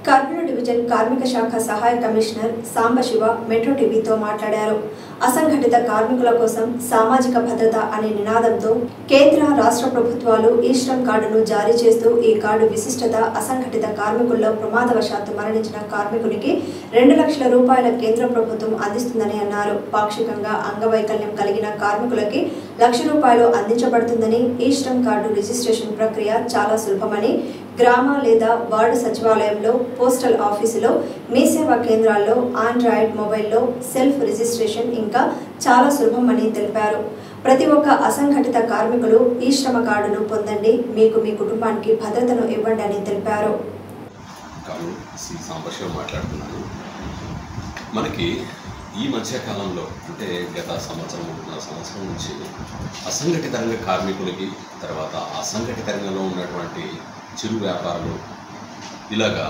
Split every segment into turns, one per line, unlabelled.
Kurnool division కార్మిక శాఖ సహాయ కమిషనర్ సాంబశివ మెట్రో టీవీతో మాట్లాడారు అసంఘటిత కార్మికుల కోసం సామాజిక భద్రత అనే నినాదంతో కేంద్ర రాష్ట్ర ప్రభుత్వాలు ఈ శ్రమ్ కార్డును జారీ చేస్తూ ఈ కార్డు విశిష్టత అసంఘటిత కార్మికుల్లో ప్రమాదవశాత్తు మరణించిన కార్మికునికి రెండు లక్షల రూపాయల కేంద్ర ప్రభుత్వం అందిస్తుందని అన్నారు పాక్షికంగా అంగవైకల్యం కలిగిన కార్మికులకి లక్ష రూపాయలు అందించబడుతుందని ఈ శ్రమ్ కార్డు రిజిస్ట్రేషన్ ప్రక్రియ చాలా సులభమని గ్రామ లేదా వార్డు సచివాలయంలో పోస్టల్ ఆఫీసులో మీ సేవా కేంద్రాల్లో ఆండ్రాయిడ్ మొబైల్లో సెల్ఫ్ రిజిస్ట్రేషన్ ఇంకా చాలా సులభమని తెలిపారు ప్రతి ఒక్క అసంఘటిత కార్మికులు ఈ శ్రమ కార్డును పొందండి మీకు మీ కుటుంబానికి భద్రతను ఇవ్వండి అని తెలిపారు
కాను శ్రీ సాంబశివ మాట్లాడుతున్నాను మనకి ఈ మధ్య కాలంలో అంటే గత సంవత్సరం ఒకటిన్నర సంవత్సరం నుంచి అసంఘటిత రంగ కార్మికులకి తర్వాత అసంఘటిత రంగంలో ఉన్నటువంటి చిరు వ్యాపారులు ఇలాగా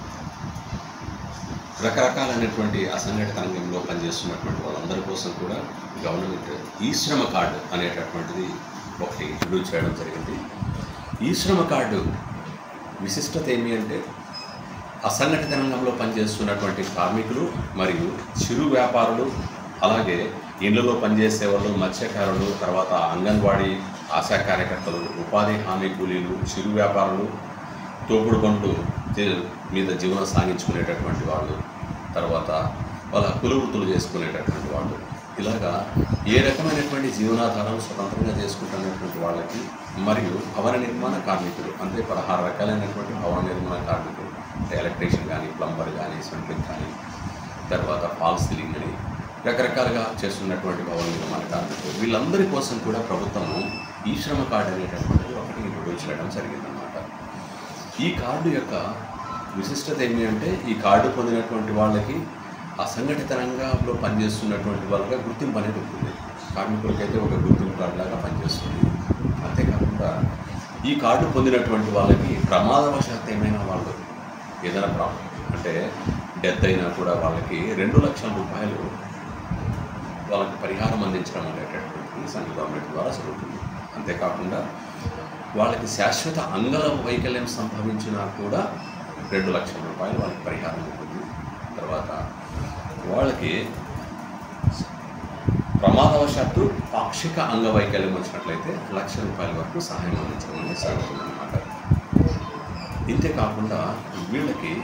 రకరకాలైనటువంటి అసంఘటిత రంగంలో పనిచేస్తున్నటువంటి వాళ్ళందరి కోసం కూడా గవర్నమెంట్ ఈ శ్రమ కార్డు అనేటటువంటిది ఒకటి ఇంట్రడ్యూస్ చేయడం జరిగింది ఈ శ్రమ కార్డు విశిష్టత ఏమి అంటే అసంఘటిత రంగంలో పనిచేస్తున్నటువంటి కార్మికులు మరియు చిరు వ్యాపారులు అలాగే ఇళ్లలో పనిచేసే వాళ్ళు మత్స్యకారులు తర్వాత అంగన్వాడీ ఆశా కార్యకర్తలు ఉపాధి హామీ కూలీలు చిరు వ్యాపారులు తోపుడు బండ్లు జీ- మీద జీవనం సాగించుకునేటటువంటి వాళ్ళు తర్వాత వాళ్ళ కుల వృత్తులు చేసుకునేటటువంటి వాళ్ళు ఇలాగా ఏ రకమైనటువంటి జీవనాధారం స్వతంత్రంగా చేసుకుంటున్నటువంటి వాళ్ళకి మరియు భవన నిర్మాణ కార్మికులు అంటే పదహారు రకాలైనటువంటి భవన నిర్మాణ కార్మికులు అంటే ఎలక్ట్రీషియన్ కానీ ప్లంబర్ కానీ సెంట్రింగ్ కానీ తర్వాత ఫాల్ సీలింగ్ అని రకరకాలుగా చేస్తున్నటువంటి భవన నిర్మాణ కార్మికులు వీళ్ళందరి కోసం కూడా ప్రభుత్వము ఈ శ్రమ కార్డు అనేటటువంటిది ఒకటి ఇంట్రొడ్యూస్ చేయడం జరిగిందన్నమాట ఈ కార్డు యొక్క విశిష్టత ఏమి అంటే ఈ కార్డు పొందినటువంటి వాళ్ళకి అసంఘటిత రంగంలో పనిచేస్తున్నటువంటి వాళ్ళగా గుర్తింపు అనేది ఉంటుంది కార్మికులకైతే ఒక గుర్తింపు కార్డు లాగా పనిచేస్తుంది అంతేకాకుండా ఈ కార్డు పొందినటువంటి వాళ్ళకి ప్రమాదవశాత్తు ఏమైనా వాళ్ళు ఏదైనా ప్రాబ్లం అంటే డెత్ అయినా కూడా వాళ్ళకి రెండు లక్షల రూపాయలు వాళ్ళకి పరిహారం అందించడం అనేటటువంటిది సెంట్రల్ గవర్నమెంట్ ద్వారా జరుగుతుంది అంతేకాకుండా వాళ్ళకి శాశ్వత అంగల వైకల్యం సంభవించినా కూడా రెండు లక్షల రూపాయలు వాళ్ళకి పరిహారం ఉంటుంది తర్వాత వాళ్ళకి ప్రమాదవశాత్తు పాక్షిక అంగవైకల్యం వచ్చినట్లయితే లక్ష రూపాయల వరకు సహాయం అందించడం అనేది జరుగుతుందన్నమాట ఇంతే కాకుండా వీళ్ళకి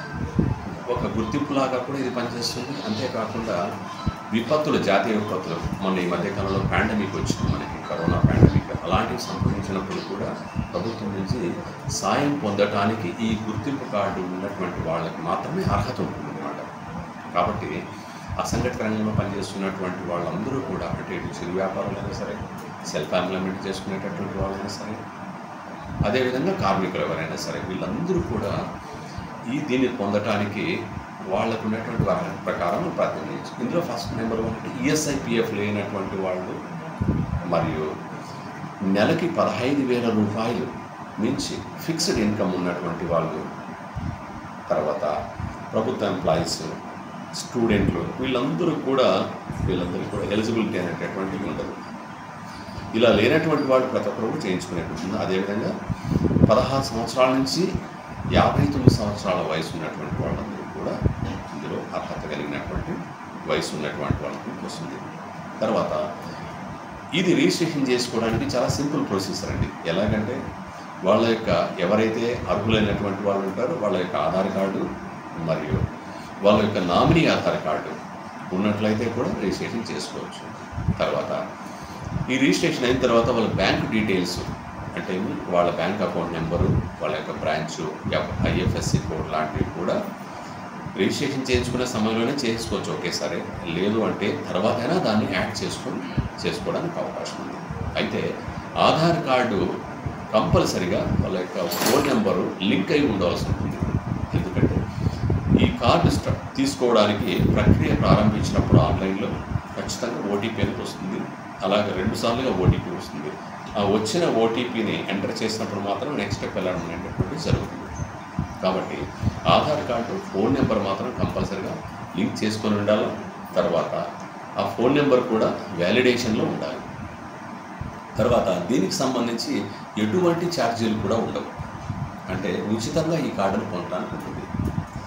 ఒక గుర్తింపులాగా కూడా ఇది పనిచేస్తుంది అంతేకాకుండా విపత్తులు జాతీయ విపత్తులు మొన్న ఈ మధ్య కాలంలో పాండమిక్ వచ్చింది మనకి కరోనా పాండమిక్ అలాంటివి సంభవించినప్పుడు కూడా ప్రభుత్వం నుంచి సాయం పొందటానికి ఈ గుర్తింపు కార్డు ఉన్నటువంటి వాళ్ళకి మాత్రమే అర్హత ఉంటుందన్నమాట కాబట్టి అసంఘటిత రంగంలో పనిచేస్తున్నటువంటి వాళ్ళందరూ కూడా అంటే ఇటు చిరు వ్యాపారులైనా సరే సెల్ఫ్ ఎంప్లాయ్మెంట్ చేసుకునేటటువంటి వాళ్ళైనా సరే అదేవిధంగా కార్మికులు ఎవరైనా సరే వీళ్ళందరూ కూడా ఈ దీన్ని పొందటానికి వాళ్ళకు ఉన్నటువంటి వారి ప్రకారం ప్రాతినిధ్యం ఇందులో ఫస్ట్ నెంబర్ వన్ ఈఎస్ఐపిఎఫ్ లేనటువంటి వాళ్ళు మరియు నెలకి పదహైదు వేల రూపాయలు మించి ఫిక్స్డ్ ఇన్కమ్ ఉన్నటువంటి వాళ్ళు తర్వాత ప్రభుత్వ ఎంప్లాయీస్ స్టూడెంట్లు వీళ్ళందరూ కూడా వీళ్ళందరికీ కూడా ఎలిజిబిలిటీ అనేటటువంటివి ఉండదు ఇలా లేనటువంటి వాళ్ళు ప్రతి ఒక్కరు కూడా చేయించుకునేటువంటి అదేవిధంగా పదహారు సంవత్సరాల నుంచి యాభై తొమ్మిది సంవత్సరాల వయసు ఉన్నటువంటి వాళ్ళందరూ కూడా ఇందులో అర్హత కలిగినటువంటి వయసు ఉన్నటువంటి వాళ్ళకి వస్తుంది తర్వాత ఇది రిజిస్ట్రేషన్ చేసుకోవడానికి చాలా సింపుల్ ప్రొసీజర్ అండి ఎలాగంటే వాళ్ళ యొక్క ఎవరైతే అర్హులైనటువంటి వాళ్ళు ఉంటారో వాళ్ళ యొక్క ఆధార్ కార్డు మరియు వాళ్ళ యొక్క నామినీ ఆధార్ కార్డు ఉన్నట్లయితే కూడా రిజిస్ట్రేషన్ చేసుకోవచ్చు తర్వాత ఈ రిజిస్ట్రేషన్ అయిన తర్వాత వాళ్ళ బ్యాంక్ డీటెయిల్స్ అంటే ఏమి వాళ్ళ బ్యాంక్ అకౌంట్ నెంబరు వాళ్ళ యొక్క బ్రాంచ్ ఐఎఫ్ఎస్సి కోడ్ లాంటివి కూడా రిజిస్ట్రేషన్ చేయించుకునే సమయంలోనే చేసుకోవచ్చు ఒకేసారి లేదు అంటే తర్వాత అయినా దాన్ని యాడ్ చేసుకొని చేసుకోవడానికి అవకాశం ఉంది అయితే ఆధార్ కార్డు కంపల్సరిగా వాళ్ళ యొక్క ఫోన్ నెంబరు లింక్ అయి ఉండవలసి ఉంటుంది ఎందుకంటే ఈ కార్డు స్ట- తీసుకోవడానికి ప్రక్రియ ప్రారంభించినప్పుడు ఆన్లైన్లో ఖచ్చితంగా ఓటీపీ అనేది వస్తుంది అలాగే రెండు సార్లుగా ఓటీపీ వస్తుంది ఆ వచ్చిన ఓటీపీని ఎంటర్ చేసినప్పుడు మాత్రం నెక్స్ట్ స్టెప్ వెళ్ళడం అనేటటువంటి జరుగుతుంది కాబట్టి ఆధార్ కార్డు ఫోన్ నెంబర్ మాత్రం కంపల్సరిగా లింక్ చేసుకొని ఉండాలి తర్వాత ఆ ఫోన్ నెంబర్ కూడా వ్యాలిడేషన్లో ఉండాలి తర్వాత దీనికి సంబంధించి ఎటువంటి ఛార్జీలు కూడా ఉండవు అంటే ఉచితంగా ఈ కార్డును పొందడానికి ఉంటుంది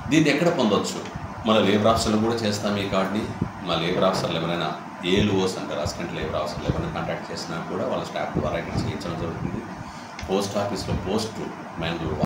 దీన్ని ఎక్కడ పొందొచ్చు మన లేబర్ ఆఫీసర్లు కూడా చేస్తాం ఈ కార్డ్ని మా లేబర్ ఆఫీసర్లు ఎవరైనా ఏలుఓస్ అంటారు అసిస్టెంట్ లేబర్ ఆఫీసర్లు ఎవరైనా కాంటాక్ట్ చేసినా కూడా వాళ్ళ స్టాఫ్ ద్వారా ఇక్కడ చేయించడం జరుగుతుంది పోస్ట్ ఆఫీస్లో పోస్ట్ మ్యాన్లు